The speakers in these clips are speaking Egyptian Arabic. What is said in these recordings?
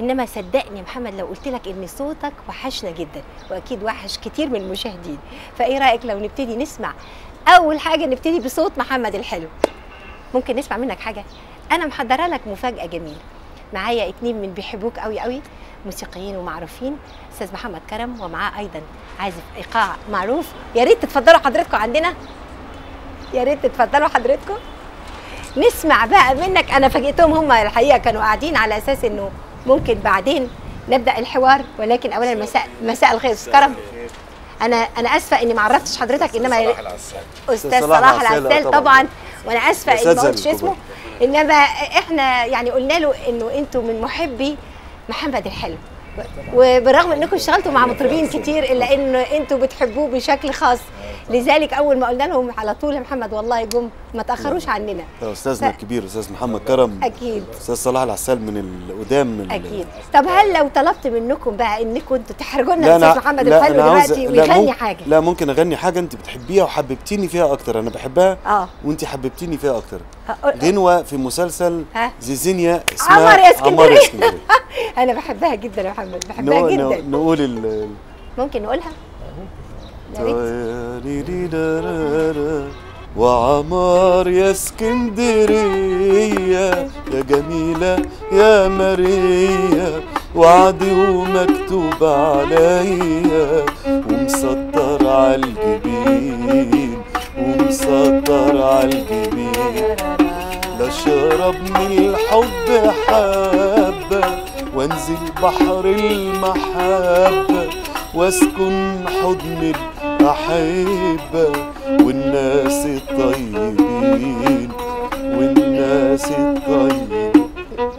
انما صدقني يا محمد لو قلت لك ان صوتك وحشنا جدا واكيد وحش كتير من المشاهدين فايه رايك لو نبتدي نسمع اول حاجه نبتدي بصوت محمد الحلو ممكن نسمع منك حاجه انا محضره لك مفاجاه جميله معايا اتنين من بيحبوك قوي قوي موسيقيين ومعروفين استاذ محمد كرم ومعاه ايضا عازف ايقاع معروف يا ريت تتفضلوا حضرتكم عندنا يا ريت تتفضلوا حضرتكم نسمع بقى منك انا فاجئتهم هم الحقيقه كانوا قاعدين على اساس انه ممكن بعدين نبدا الحوار ولكن اولا مساء مساء الخير استاذ كرم انا انا اسفه اني ما عرفتش حضرتك انما صلاح العسال استاذ صلاح صلاح العسال، العسال طبعاً. طبعا وانا اسفه اني ما الأساتذة قلتش اسمه الكبار. انما احنا يعني قلنا له انه انتوا من محبي محمد الحلو وبالرغم انكم اشتغلتوا مع مطربين كتير الا انه انتوا بتحبوه بشكل خاص لذلك اول ما قلنا لهم على طول يا محمد والله جم ما تاخروش عننا ده استاذنا ف- الكبير استاذ محمد كرم اكيد استاذ صلاح العسال من القدام من ال- اكيد طب هل لو طلبت منكم بقى انكم انتوا تحرجوا لنا لا الاستاذ انا محمد لا الحلو انا عاوز دلوقتي لا ويغني ممكن حاجه لا ممكن اغني حاجه انت بتحبيها وحببتيني فيها اكتر انا بحبها اه وانت حببتيني فيها اكتر هقول- غنوه في مسلسل ها؟ زيزينيا اسمها عمر يا اسكندرية. عمر يا اسكندريه انا بحبها جدا يا محمد بحبها نقول- جدا نقول ال ممكن نقولها يا ريت تيريريرارا. وعمار يا اسكندرية يا جميلة يا ماريا وعدي ومكتوب عليا ومسطر عالجبين ومسطر عالجبين لاشرب من الحب حبة وانزل بحر المحبة واسكن حضن الأحبة والناس الطيبين والناس الطيبين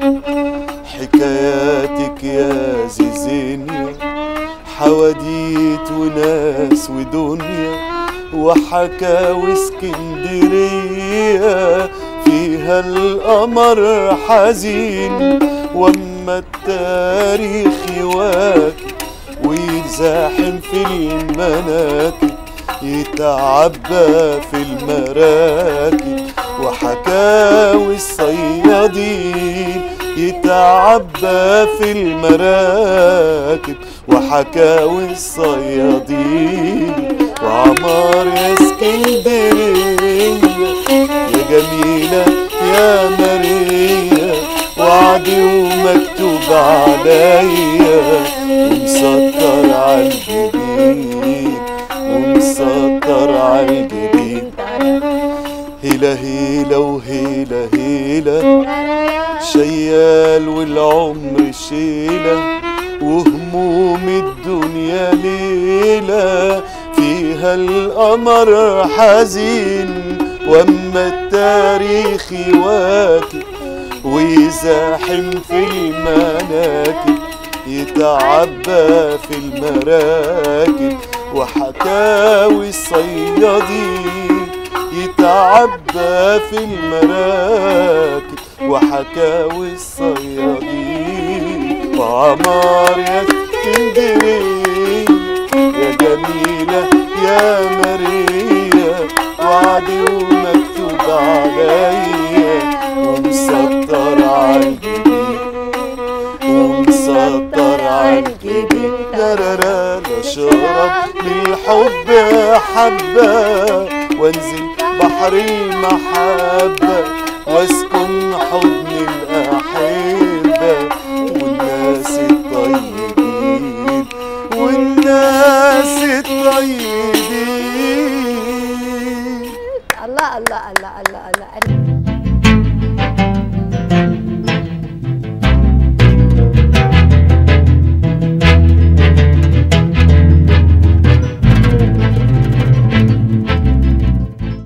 حكاياتك يا زيزينيا حواديت وناس ودنيا وحكاوي اسكندرية فيها القمر حزين واما التاريخ يواكب ويزاحم في المناكب يتعبى في المراكب وحكاوي الصيادين يتعبى في المراكب وحكاوي الصيادين وعمار يا اسكندرية يا جميلة يا ماريا وعدي ومكتوب عليا ومسطر عالجبين ومسطر عالجبين هيلا هيلا وهيلا هيلا شيال والعمر شيلة وهموم الدنيا ليلة فيها القمر حزين واما التاريخ يواكب ويزاحم في المناكب يتعبى في المراكب وحكاوي الصيادين يتعبى في المراكب وحكاوي الصيادين وعمار يا اسكندرية يا جميلة يا ماريا وعدي ومكتوب عليا ومسطر عالجبين ومسطر عالجبين ترارا شرب من الحب حبة وانزل بحر المحبة واسكن حضن الأحبة والناس الطيبين والناس الطيبين الله الله الله الله الله